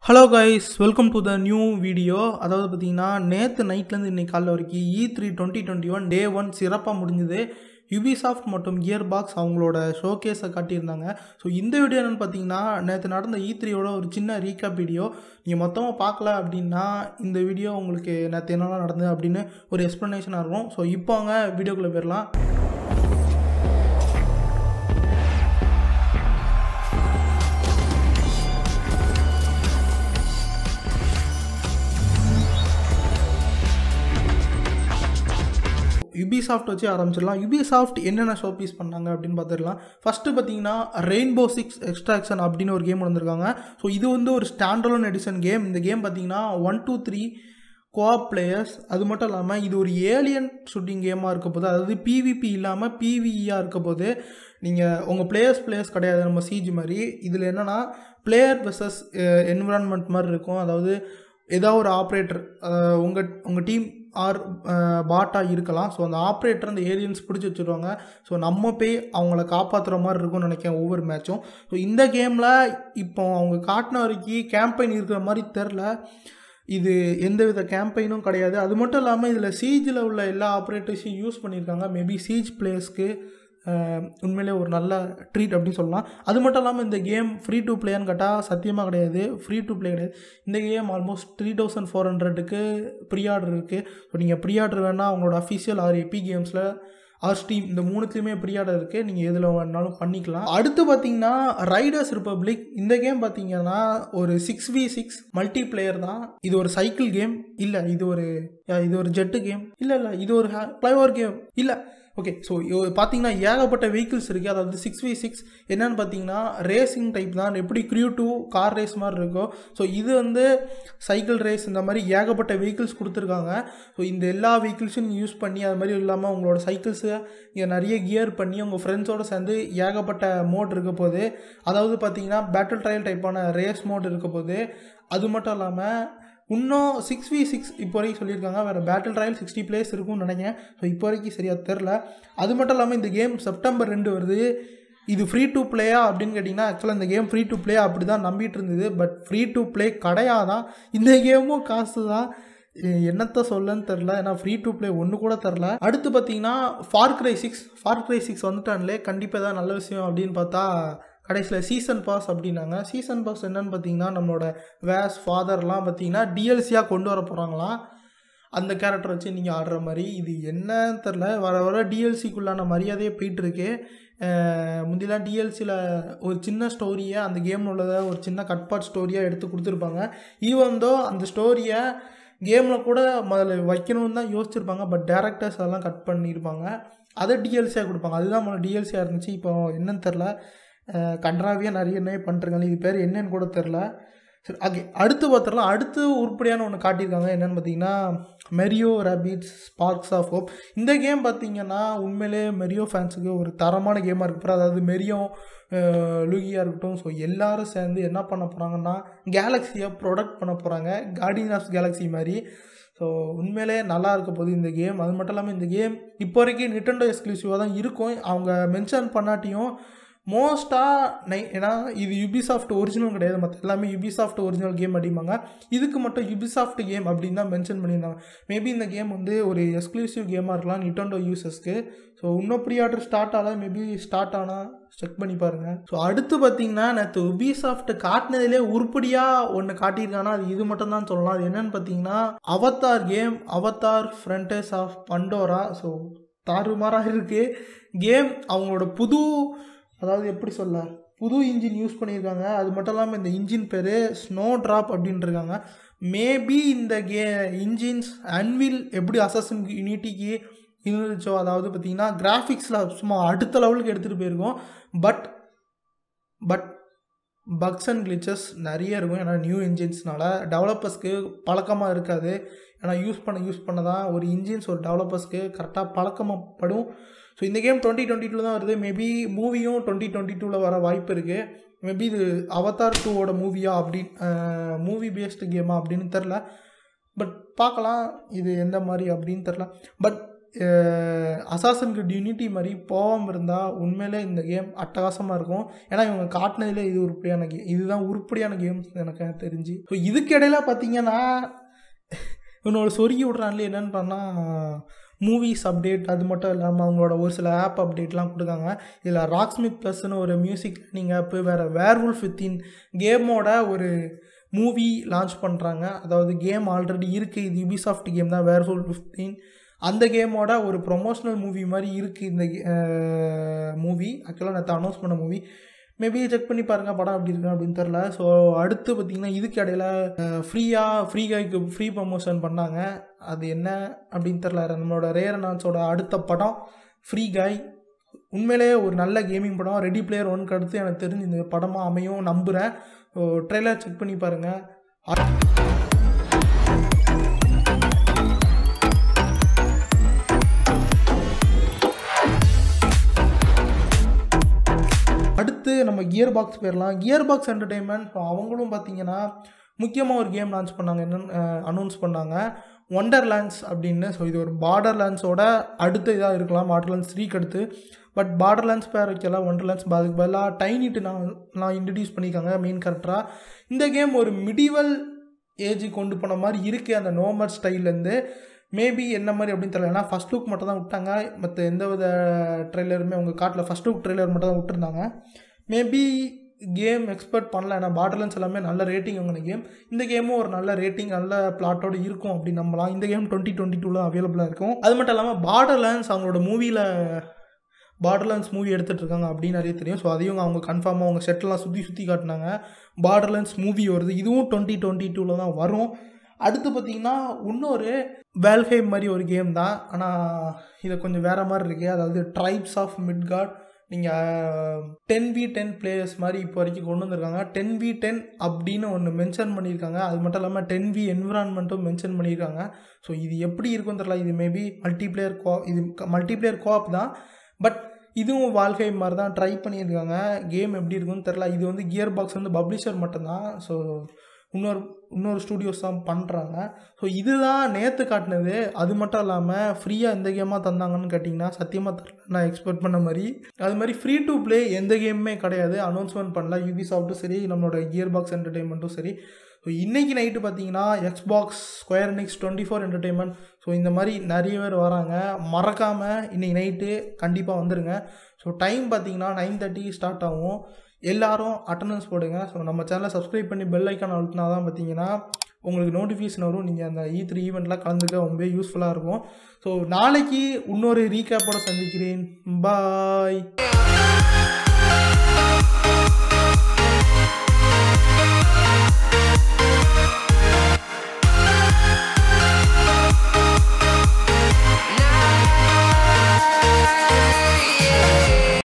hello guys welcome to the new video அதாவது பார்த்தீங்கன்னா நேற்று நைட்லேருந்து இன்னைக்கு காலைல வரைக்கும் E three twenty twenty one day one சிறப்பாக முடிஞ்சுது யுபிசாஃப்ட் மற்றும் கியர் பாக்ஸ் அவங்களோட ஷோகேஸை காட்டியிருந்தாங்க ஸோ இந்த வீடியோ என்னென்னு பார்த்தீங்கன்னா நேற்று நடந்த இ த்ரீயோட ஒரு சின்ன ரீகேப் வீடியோ நீங்கள் மொத்தமாக பார்க்கல அப்படின்னா இந்த வீடியோ உங்களுக்கு நேற்று என்னெல்லாம் நடந்தது அப்படின்னு ஒரு எக்ஸ்ப்ளனேஷனாக இருக்கும் ஸோ இப்போ அவங்க வீடியோக்குள்ளே போயிடலாம் யுபிசாஃப்ட் வச்சு ஆரம்பிச்சிடலாம் யுபிசாஃப்ட் என்னென்ன ஷோ பீஸ் பண்ணாங்க அப்படின்னு பார்த்துடலாம் ஃபஸ்ட்டு பார்த்தீங்கன்னா ரெயின்போ சிக்ஸ் எக்ஸ்ட்ராக்ஷன் அப்படின்னு ஒரு கேம் வந்திருக்காங்க ஸோ இது வந்து ஒரு ஸ்டாண்டர்லோன் எடிஷன் கேம் இந்த கேம் பார்த்தீங்கன்னா one two three coop players அது மட்டும் இல்லாமல் இது ஒரு ஏலியன் ஷூட்டிங் கேமாக இருக்க போது அதாவது பிவிபி இல்லாமல் பிவிஇயாக இருக்க போது நீங்கள் உங்கள் பிளேயர்ஸ் பிளேயர்ஸ் கிடையாது நம்ம சிஜி மாதிரி இதில் என்னென்னா பிளேயர் வெர்சஸ் என்விரான்மெண்ட் மாதிரி இருக்கும் அதாவது ஏதாவது ஒரு ஆப்ரேட்டர் உங்கள் உங்கள் டீம் ஆர் பாட்டாக இருக்கலாம் ஸோ அந்த ஆப்ரேட்டர் அந்த ஏலியன்ஸ் பிடிச்சி வச்சுருவாங்க ஸோ நம்ம போய் அவங்கள காப்பாற்றுற மாதிரி இருக்கும்னு நினைக்கிறேன் ஒவ்வொரு மேட்சும் ஸோ இந்த கேமில் இப்போ அவங்க காட்டின வரைக்கும் கேம்பெயின் இருக்கிற மாதிரி தெரில இது எந்தவித கேம்பெயினும் கிடையாது அது மட்டும் இல்லாமல் இதில் சீஜில் உள்ள எல்லா ஆப்ரேட்டர்ஸையும் யூஸ் பண்ணியிருக்காங்க மேபி சீஜ் பிளேயர்ஸ்க்கு உண்மையிலே ஒரு நல்ல ட்ரீட் அப்படின்னு சொல்லலாம் அது மட்டும் இல்லாமல் இந்த கேம் ஃப்ரீ டு பிளேன்னு கேட்டால் சத்தியமாக கிடையாது ஃப்ரீ டு ப்ளே கிடையாது இந்த game almost three thousand four ஹண்ட்ரடுக்கு ப்ரீ ஆர்டர் இருக்குது ஸோ நீங்கள் ப்ரீ ஆர்டர் வேணால் அவங்களோட அஃபிஷியல் ஆர் எப்பி கேம்ஸில் ஆர் ஸ்டீம் இந்த மூணுத்துலேயுமே ப்ரீ ஆர்டர் இருக்குது நீங்கள் எதில் வேணாலும் பண்ணிக்கலாம் அடுத்து பார்த்தீங்கன்னா ரைடர்ஸ் ரிப்பப்ளிக் இந்த கேம் பார்த்தீங்கன்னா ஒரு six v six multiplayer தான் இது ஒரு சைக்கிள் கேம் இல்லை இது ஒரு இது ஒரு ஜெட்டு கேம் இல்லை இல்லை இது ஒரு ஃப்ளைஓவர் கேம் இல்லை ஓகே ஸோ பார்த்தீங்கன்னா ஏகப்பட்ட வெஹிக்கிள்ஸ் இருக்குது அதாவது சிக்ஸ் வி சிக்ஸ் என்னென்னு பார்த்தீங்கன்னா ரேசிங் டைப் தான் எப்படி க்ரியூ டூ கார் ரேஸ் மாதிரி இருக்கோ ஸோ இது வந்து சைக்கிள் ரேஸ் இந்த மாதிரி ஏகப்பட்ட வெஹிக்கிள்ஸ் கொடுத்துருக்காங்க ஸோ இந்த எல்லா வெஹிக்கிள்ஸும் யூஸ் பண்ணி அது மாதிரி இல்லாமல் உங்களோட சைக்கிள்ஸை இங்கே நிறைய கியர் பண்ணி உங்கள் ஃப்ரெண்ட்ஸோடு சேர்ந்து ஏகப்பட்ட மோட் இருக்க போது அதாவது பார்த்தீங்கன்னா பேட்டில் ட்ரையல் டைப்பான ரேஸ் மோட் இருக்க போது அது மட்டும் இல்லாமல் இன்னும் சிக்ஸ் வி சிக்ஸ் இப்போ வரைக்கும் சொல்லியிருக்காங்க வேறு பேட்டில் ட்ரையல் சிக்ஸ்டி பிளேஸ் இருக்கும்னு நினைக்கிறேன் ஸோ இப்போ வரைக்கும் சரியாக தெரில அது மட்டும் இல்லாமல் இந்த கேம் செப்டம்பர் ரெண்டு வருது இது ஃப்ரீ டு பிளேயா அப்படின்னு கேட்டிங்கன்னா ஆக்சுவலாக இந்த கேம் ஃப்ரீ டு பிளே அப்படி தான் நம்பிட்டு இருந்தது பட் ஃப்ரீ டு பிளே கிடையாதான் இந்த கேமும் காசு தான் என்னத்த சொல்லன்னு தெரில ஏன்னா ஃப்ரீ டு ப்ளே ஒன்று கூட தெரில அடுத்து பார்த்தீங்கன்னா Far Cry six Far Cry six வந்துட்டான்லே கண்டிப்பாக ஏதாவது நல்ல விஷயம் அப்படின்னு பார்த்தா கடைசியில் சீசன் பாஸ் அப்படின்னாங்க சீசன் பாஸ் என்னன்னு பார்த்தீங்கன்னா நம்மளோட வேஸ் ஃபாதர்லாம் பார்த்தீங்கன்னா டிஎல்சியாக கொண்டு வர போகிறாங்களாம் அந்த கேரக்டர் வச்சு நீங்கள் ஆடுற மாதிரி இது என்னன்னு தெரில வர வர டிஎல்சிக்குள்ளான மரியாதையே போயிட்டுருக்கு முந்திலாம் டிஎல்சியில் ஒரு சின்ன ஸ்டோரியை அந்த கேமில் உள்ளதை ஒரு சின்ன கட்பாட் ஸ்டோரியாக எடுத்து கொடுத்துருப்பாங்க ஈவந்தோ அந்த ஸ்டோரியை கேமில் கூட முதல்ல வைக்கணும்னு தான் யோசிச்சிருப்பாங்க பட் டேரக்டர்ஸ் அதெல்லாம் கட் பண்ணியிருப்பாங்க அதை டிஎல்சியாக கொடுப்பாங்க அதுதான் முதல்ல டிஎல்சியாக இருந்துச்சு இப்போ என்னன்னு தெரில கன்றாவியாக நிறைய என்ன பண்ணுறாங்க இது பேர் என்னன்னு கூட தெரில சரி ஓகே அடுத்து பார்த்துடலாம் அடுத்து உருப்படியான ஒன்று காட்டியிருக்காங்க என்னென்னு பார்த்தீங்கன்னா Mario Rabbids Sparks of Hope இந்த கேம் பார்த்தீங்கன்னா உண்மையிலே மெரியோ ஃபேன்ஸுக்கு ஒரு தரமான கேமாக இருக்கு அதாவது மெரியோ லூகியாக இருக்கட்டும் ஸோ எல்லோரும் சேர்ந்து என்ன பண்ண போகிறாங்கன்னா கேலக்ஸியை ப்ரொடக்ட் பண்ண போகிறாங்க கார்டியன் ஆஃப் கேலக்ஸி மாதிரி ஸோ உண்மையிலே நல்லா இருக்க போகுது இந்த கேம் அது மட்டும் இல்லாமல் இந்த கேம் இப்போ வரைக்கும் நிட்டண்டோ எக்ஸ்க்ளூசிவாக தான் இருக்கும் அவங்க மென்ஷன் பண்ணாட்டியும் மோஸ்ட்டாக நை ஏன்னா இது யுபிசாஃப்ட் ஒரிஜினல் கிடையாது மற்ற எல்லாமே யுபிசாஃப்ட் ஒரிஜினல் கேம் அப்படிம்பாங்க இதுக்கு மட்டும் யுபிசாஃப்ட் கேம் அப்படின்னு தான் மென்ஷன் பண்ணியிருந்தாங்க மேபி இந்த கேம் வந்து ஒரு எக்ஸ்க்ளூசிவ் கேமாக இருக்கலாம் நிட்டோண்டோ யூசர்ஸ்க்கு ஸோ இன்னும் ப்ரீ ஆர்டர் ஸ்டார்ட் ஆகலாம் மேபி ஸ்டார்ட் ஆனால் செக் பண்ணி பாருங்கள் ஸோ அடுத்து பார்த்தீங்கன்னா நேற்று உபிசாஃப்ட் காட்டினதுலே உருப்படியாக ஒன்று காட்டியிருக்காங்கன்னா அது இது மட்டும் தான் சொல்லலாம் அது என்னென்னு பார்த்தீங்கன்னா Avatar game Avatar Frontiers of Pandora so தாறுமாறாக இருக்குது கேம் அவங்களோட புது அதாவது எப்படி சொல்ல புது இன்ஜின் யூஸ் பண்ணியிருக்காங்க அது மட்டும் இல்லாமல் இந்த இன்ஜின் பேர் ஸ்னோ ட்ராப் அப்படின்ட்டுருக்காங்க மேபி இந்த கே இன்ஜின்ஸ் அன்வில் எப்படி அசஸன் யூனிட்டிக்கு இருந்துச்சோ அதாவது பார்த்திங்கன்னா கிராஃபிக்ஸில் சும்மா அடுத்த லெவலுக்கு எடுத்துகிட்டு போயிருக்கோம் but but bugs and glitches நிறைய இருக்கும் ஏன்னா நியூ இன்ஜின்ஸ்னால டெவலப்பர்ஸ்க்கு பழக்கமாக இருக்காது ஏன்னா யூஸ் பண்ண யூஸ் பண்ண தான் ஒரு இன்ஜின்ஸ் ஒரு டெவலப்பர்ஸ்க்கு கரெக்டாக பழக்கமாகப்படும் ஸோ இந்த கேம் டுவெண்ட்டி டுவெண்ட்டி டூவில் தான் வருது மேபி மூவியும் டுவெண்ட்டி டுவெண்ட்டி டூவில் வர வாய்ப்பு இருக்குது மேபி இது அவதார் டூவோட மூவியா அப்படி மூவி பேஸ்டு கேமா அப்படின்னு தெரில பட் பார்க்கலாம் இது எந்த மாதிரி அப்படின்னு தெரில பட் அசாசன் கிட் யூனிட்டி மாதிரி போகாமல் இருந்தால் உண்மையிலே இந்த கேம் அட்டகாசமாக இருக்கும் ஏன்னா இவங்க காட்டினதுல இது உருப்படியான கேம் இதுதான் உருப்படியான கேம்ஸ் எனக்கு தெரிஞ்சு ஸோ இதுக்கு இடையில பார்த்தீங்கன்னா இவனோட சொருகி விட்றான்ல என்னென்னு பண்ணால் மூவிஸ் அப்டேட் அது மட்டும் இல்லாமல் அவங்களோட ஒரு சில ஆப் அப்டேட்லாம் கொடுக்காங்க இதில் ராக்ஸ்மித் ப்ளஸ்னு ஒரு மியூசிக் லேர்னிங் ஆப்பு வேறு வேர்வுல்ஃப் வித்தின் கேமோட ஒரு மூவி லான்ச் பண்ணுறாங்க அதாவது கேம் ஆல்ரெடி இருக்குது இது யூபிசாஃப்ட் கேம் தான் வேர்வுல் ஃபிஃப்டீன் அந்த கேமோட ஒரு ப்ரொமோஷனல் மூவி மாதிரி இருக்குது இந்த மூவி ஆக்சுவலாக நேற்று அனௌன்ஸ் பண்ண மூவி மேபி செக் பண்ணி பாருங்கள் படம் எப்படி இருக்கு அப்படின்னு தெரில ஸோ அடுத்து பார்த்திங்கன்னா இதுக்கு இடையில ஃப்ரீயாக ஃப்ரீ கைக்கு ஃப்ரீ ப்ரமோஷன் பண்ணாங்க அது என்ன அப்படின்னு தெரில நம்மளோட ரேர் அனான்ஸோட அடுத்த படம் ஃப்ரீ காய் உண்மையிலேயே ஒரு நல்ல கேமிங் படம் ரெடி பிளேயர் ஒன்க்கு அடுத்து எனக்கு தெரிஞ்சு இந்த படமாக அமையும் நம்புகிறேன் ஸோ ட்ரெய்லர் செக் பண்ணி பாருங்கள் அடுத்து நம்ம கியர் பாக்ஸ் போயிடலாம் கியர் பாக்ஸ் என்டர்டெயின்மெண்ட் அவங்களும் பார்த்தீங்கன்னா முக்கியமாக ஒரு கேம் லான்ச் பண்ணாங்க என்னென்னு அனௌன்ஸ் பண்ணாங்க ஒண்டர்லேண்ட்ஸ் அப்படின்னு ஸோ இது ஒரு பார்டர்லேண்ட்ஸோட அடுத்த இதாக இருக்கலாம் பார்டர்லேண்ட்ஸ் த்ரீக்கு அடுத்து பட் பார்டர்லேண்ட்ஸ் பேர் வைக்கல ஒண்டர்லேண்ட்ஸ் அதுக்கு பதிலாக டைனிட்டு நான் நான் இன்ட்ரடியூஸ் பண்ணியிருக்காங்க மெயின் கேரக்டராக இந்த கேம் ஒரு மிடிவல் ஏஜ் கொண்டு போன மாதிரி இருக்குது அந்த நோமர் ஸ்டைல்லேருந்து மேபி என்ன மாதிரி அப்படின்னு தெரியல ஏன்னா ஃபஸ்ட் லுக் மட்டும் தான் விட்டாங்க மற்ற எந்த வித ட்ரெய்லருமே அவங்க காட்டில் ஃபஸ்ட் லுக் ட்ரெய்லர் மட்டும் தான் விட்டுருந்தாங்க மேபி கேம் எக்ஸ்பெக்ட் பண்ணல ஏன்னா பார்டர்லன்ஸ் எல்லாமே நல்ல ரேட்டிங் வாங்கின கேம் இந்த கேமும் ஒரு நல்ல ரேட்டிங் நல்ல பிளாட்டோடு இருக்கும் அப்படின்னு நம்பலாம் இந்த கேம் டுவெண்ட்டி டுவெண்ட்டி டூவில் அவைலபிளாக இருக்கும் அது மட்டும் இல்லாமல் பார்டர்லேண்ட்ஸ் அவங்களோட மூவியில் பார்டர்லேண்ட்ஸ் மூவி எடுத்துகிட்டு இருக்காங்க அப்படின்னு நிறைய தெரியும் ஸோ அதையும் அவங்க கன்ஃபார்மாக அவங்க செட்டெல்லாம் சுற்றி சுற்றி காட்டினாங்க பார்டர்லேண்ட்ஸ் மூவி வருது இதுவும் டுவெண்ட்டி டுவெண்ட்டி டூவில் தான் வரும் அடுத்து பார்த்திங்கன்னா இன்னொரு வேல்ஹேம் மாதிரி ஒரு கேம் தான் ஆனால் இதை கொஞ்சம் வேறு மாதிரி இருக்குது அதாவது ட்ரைப்ஸ் ஆஃப் மிட்கார்ட் நீங்கள் டென் வி டென் பிளேயர்ஸ் மாதிரி இப்போ வரைக்கும் கொண்டு வந்திருக்காங்க டென் வி டென் அப்படின்னு ஒன்று மென்ஷன் பண்ணியிருக்காங்க அது மட்டும் இல்லாமல் டென் வி என்விரான்மெண்ட்டும் மென்ஷன் பண்ணியிருக்காங்க ஸோ இது எப்படி இருக்கும் தெரியல இது மேபி மல்டிப்ளேயர் கோ இது மல்டிப்ளேயர் கோஆப் தான் பட் இதுவும் வாழ்க்கை மாதிரி தான் ட்ரை பண்ணியிருக்காங்க கேம் எப்படி இருக்குன்னு தெரில இது வந்து கியர் பாக்ஸ் வந்து பப்ளிஷர் மட்டும்தான் ஸோ இன்னொரு இன்னொரு ஸ்டூடியோஸ் தான் பண்ணுறாங்க ஸோ இதுதான் நேற்று காட்டினது அது மட்டும் இல்லாமல் ஃப்ரீயாக எந்த கேமாக தந்தாங்கன்னு கேட்டிங்கன்னா சத்தியமாக தரல நான் எக்ஸ்பெக்ட் பண்ண மாதிரி அது மாதிரி ஃப்ரீ டு ப்ளே எந்த கேமுமே கிடையாது அனௌன்ஸ்மெண்ட் பண்ணல யூபி சாஃப்ட்டும் சரி நம்மளோட கியர் பாக்ஸ் என்டர்டெயின்மெண்ட்டும் சரி ஸோ இன்றைக்கி நைட்டு பார்த்தீங்கன்னா Xbox Square Enix twenty four entertainment so இந்த மாதிரி நிறைய பேர் வராங்க மறக்காமல் இன்றைக்கி நைட்டு கண்டிப்பாக வந்துடுங்க ஸோ டைம் பார்த்தீங்கன்னா நைன் தேர்ட்டி ஸ்டார்ட் ஆகும் எல்லாரும் அட்டண்டன்ஸ் போடுங்க ஸோ நம்ம சேனலை சப்ஸ்கிரைப் பண்ணி பெல் ஐக்கான் அழுத்தினா தான் பார்த்தீங்கன்னா உங்களுக்கு நோட்டிஃபிகேஷன் வரும் நீங்கள் அந்த இ த்ரீ ஈவெண்ட்லாம் கலந்துக்க ரொம்ப யூஸ்ஃபுல்லாக இருக்கும் ஸோ நாளைக்கு இன்னொரு ரீகேப்போட சந்திக்கிறேன் பாய்